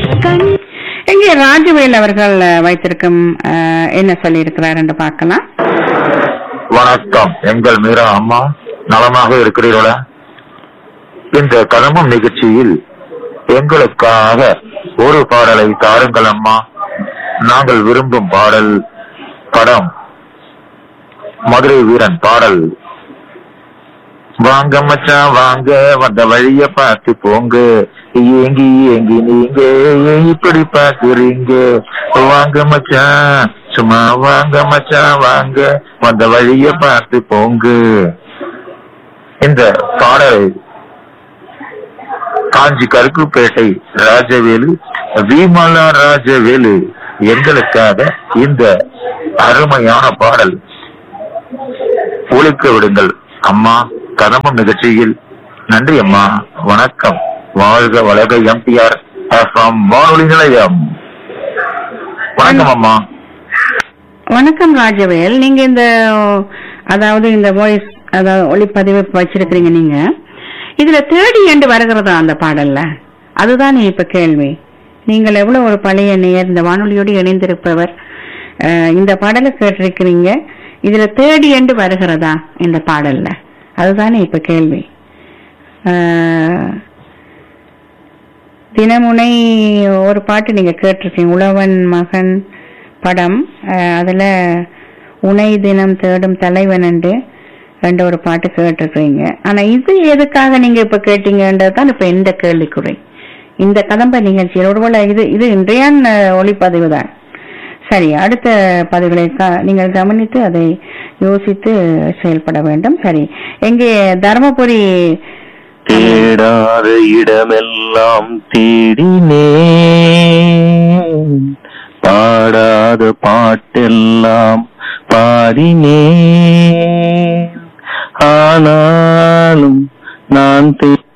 கண் இங்கே ராஜவேல் அவர்கள் அஹ், வைத்திருக்கும் அஹ், என்ன சொல்லியிருக்கிறார் என்று பார்க்கலாம் வணக்கம் எங்கள் மீரா அம்மா நலமாக இருக்கிறீர்களா இந்த கதம்பம் நிகழ்ச்சியில் எங்களுக்காக ஒரு பாடலை தாருங்கள் அம்மா நாங்கள் விரும்பும் பாடல் படம் மதுரை வீரன் பாடல் வாங்க மச்சான் வாங்க வந்த வழிய பார்த்து போங்க ஏங்கி ஏங்கி நீங்க ஏன் இப்படி பாக்குறீங்க வாங்க மச்சான் சும்மா வாங்க மச்சான் வாங்க வந்த வழிய பார்த்து போங்க இந்த பாடலை காஞ்சி கருக்குப்பேட்டை ராஜவேலு விமலா ராஜவேலு எங்களுக்காக இந்த அருமையான பாடல் ஒழிக்க விடுங்கள் அம்மா கதம்பம் நிகழ்ச்சியில் நன்றி அம்மா வணக்கம் வாழ்க வளக எம்பிஆர் எஃப்எம் வானொலி நிலையம் வணக்கம் அம்மா வணக்கம் ராஜவேல் நீங்க இந்த அதாவது இந்த வாய்ஸ் அதாவது ஒளிப்பதிவு வச்சிருக்கிறீங்க நீங்க இதுல தேடி என்று வருகிறதா அந்த பாடல்ல அதுதான் இப்ப கேள்வி நீங்கள் எவ்வளவு ஒரு பழைய நேர் இந்த வானொலியோடு இணைந்திருப்பவர் அஹ், இந்த பாடலை கேட்டிருக்கிறீங்க இதுல தேடி என்று வருகிறதா இந்த பாடல்ல அதுதானே இப்ப கேள்வி அஹ், தினமுனை ஒரு பாட்டு நீங்க கேட்டிருக்கீங்க உழவன் மகன் படம் அஹ், அதுல உனை தினம் தேடும் தலைவன் என்று ரெண்டு ஒரு பாட்டு கேட்டிருக்கீங்க ஆனா இது எதுக்காக நீங்க இப்ப கேட்டீங்கன்றது தான் இப்ப எந்த கேள்விக்குறை இந்த கதம்ப நிகழ்ச்சியில் ஒருவேளை இது இது இன்றைய அஹ், ஒளிப்பதிவு தான் சரி அடுத்த பதிவுகளை க- நீங்கள் கவனித்து அதை யோசித்து செயல்பட வேண்டும் சரி எங்கே தர்மபுரி தேடாத இடமெல்லாம் தேடினேன் பாடாத பாட்டெல்லாம் பாடினேன் ஆனாலும் நான் தே-